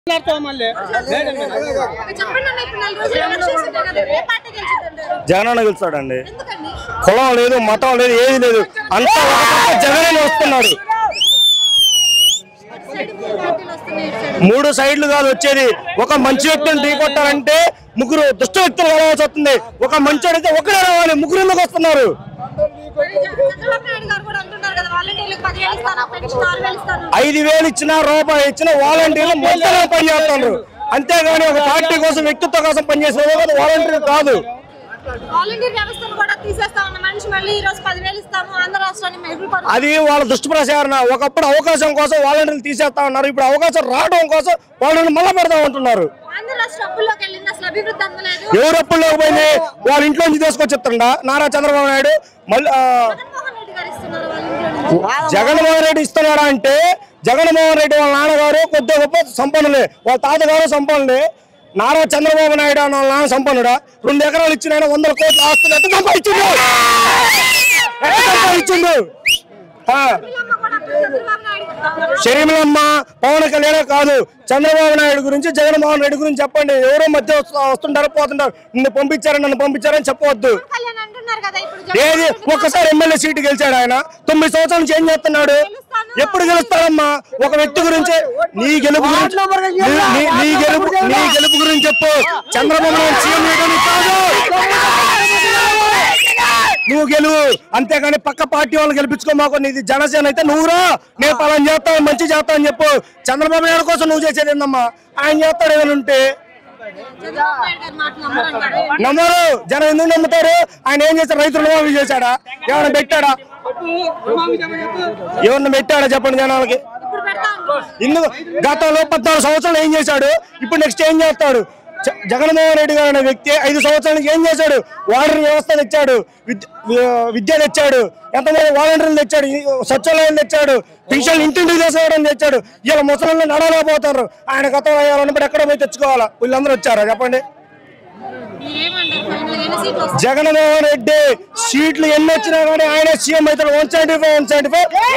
మాట్లాడతావు మళ్ళీ చెప్పండి అన్న ఇప్పుడు నాలుగు రోజులు ఎలక్షన్స్ ఉన్నాయి కదా ఏ పార్టీ గెలిచిందంటారు జగనన్న గెలుస్తాడండి ఎందుకండి కులం లేదు మతం లేదు ఏది లేదు అంతా ఒక పక్క జగనే వస్తున్నాడు అటు సైడ్ మూడు పార్టీలు వస్తున్నాయి ఇటు సైడ్ మూడు సైడ్లు కాదు వచ్చేది ఒక మంచి వ్యక్తిని ఢీకొట్టాలంటే ముగ్గురు దుష్ట వ్యక్తులు కలవాల్సి వస్తుంది ఒక మంచి అయితే ఒకడే రావాలి ముగ్గురు ఎందుకు వస్తున్నారు మరి చంద్రబాబు నాయుడు గారు కూడా అంటున్నారు కదా వాలంటీర్లకు పదివేలు ఇస్తాను పెన్షన్ ఆరు వేలు ఇస్తాను ఐదు వేలు ఇచ్చినా రూపాయి ఇచ్చినా వాలంటీర్లు మొత్తం పని చేస్తున్నారు అంతేగాని ఒక పార్టీ కోసం వ్యక్తిత్వం కోసం పనిచేసే వాళ్ళు వాలంటీర్ కాదు వాలంటీర్ వ్యవస్థను కూడా తీసేస్తా ఉన్న మనిషి మళ్ళీ ఈ రోజు పదివేలు ఇస్తాము ఆంధ్ర రాష్ట్రాన్ని మెరుగుపరు అది వాళ్ళ దుష్ప్రచారణ ఒకప్పుడు అవకాశం కోసం వాలంటీర్లు తీసేస్తా ఉన్నారు ఇప్పుడు అవకాశం రావడం కోసం వాళ్ళని మళ్ళా పెడతా ఉంటున్నారు ఆంధ్ర రాష్ట్ర అప్పుల్లోకి వెళ్ళింది అసలు అభివృద్ధి అందలేదు ఎవరు అప్పుడు లేకపోయింది వాళ్ళ ఇంట్లో నుంచి తీసుకొచ్చి చెప్తుండ నారా చంద్రబాబు నాయుడు మళ్ళీ ఆ, జగన్మోహన్ రెడ్డి గారు ఇస్తున్నారు వాళ్ళ ఇంట్లో నుంచి. జగన్మోహన్ రెడ్డి ఇస్తున్నాడా అంటే జగన్మోహన్ రెడ్డి వాళ్ళ నాన్నగారు కొద్దిగా గొప్ప సంపన్నులే వాళ్ళ తాతగారు సంపన్నులే నారా చంద్రబాబు నాయుడు అన్న వాళ్ళ నాన్న సంపన్నుడా రెండు ఎకరాలు ఇచ్చిన ఆయన వందల కోట్ల ఆస్తులు ఎంత సంపాదించిండు ఎంత సంపాదించిండు ఆ, వీళ్ళమ్మ కూడా అప్పుడు చంద్రబాబు నాయుడు గారు షర్మిలమ్మ పవన్ కళ్యాణ్ కాదు చంద్రబాబు నాయుడు గురించి జగన్మోహన్ రెడ్డి గురించి చెప్పండి ఎవరో మధ్య వస్తు- వస్తుంటారు పోతుంటారు నిన్ను పంపించారు నన్ను పంపించారని చెప్పవద్దు కళ్యాణ్ అంటున్నారు కదా ఇప్పుడు ఏది జగన్మోహన్ రెడ్డి ఒక్కసారి ఎమ్మెల్యే సీటు గెలిచాడు ఆయన తొమ్మిది సంవత్సరాల నుంచి ఏం చేస్తున్నాడు ఎప్పుడు గెలుస్తాడమ్మా ఒక వ్యక్తి గురించి నీ గెలుపు గురించి నీ- నీ- నీ గెలుపు నీ గెలుపు గురించి చెప్పు చంద్రబాబు నాయుడు సీఎం చేయడానికి కాదు నువ్వు గెలువు అంతేగాని పక్క పార్టీ వాళ్ళు గెలిపించుకోమాకు నీది జనసేన అయితే నువ్వురా నేను పలాని చేస్తాను మంచి చేస్తాను చెప్పు చంద్రబాబు నాయుడు కోసం నువ్వు చేసేది ఏందమ్మా ఆయన చేస్తాడు ఏమైనా ఉంటే చంద్రబాబు నాయుడు గారి మాటలు నమ్మరంటారు నమ్మరు జనం ఎందుకు నమ్ముతారు ఆయన ఏం చేశారు రైతులు రుణమాఫీ చేశాడా ఏమైనా పెట్టాడా ఏమన్నా పెట్టాడా చెప్పండి జనాలకి ఇప్పుడు పెడతా ఉన్నాం ఇందుకు గతంలో పద్నాలుగు సంవత్సరాలు ఏం చేశాడు ఇప్పుడు నెక్స్ట్ ఏం చేస్తాడు జ- జగన్మోహన్ రెడ్డి గారు అనే వ్యక్తి ఐదు సంవత్సరాల నుంచి ఏం చేశాడు వాటర్ వ్యవస్థ తెచ్చాడు విద్య వి- విద్య తెచ్చాడు ఎంతమంది వాలంటీర్లు తెచ్చాడు ఈ సచివాలయం తెచ్చాడు పెన్షన్ ఇంటింటికి తీసుకోవడం తెచ్చాడు ఇలా ముసలి నడవలేకపోతారు ఆయన గతంలో అయ్యాలన్నప్పుడు ఎక్కడ పోయి తెచ్చుకోవాలా వీళ్ళందరూ వచ్చారా చెప్పండి మీరేమంటారు ఫైనల్ ఎన్ని సీట్లు వస్తాయి జగన్మోహన్ రెడ్డి సీట్లు ఎన్ని వచ్చినా కానీ ఆయన సీఎం అవుతాడు one seventy five one seventy five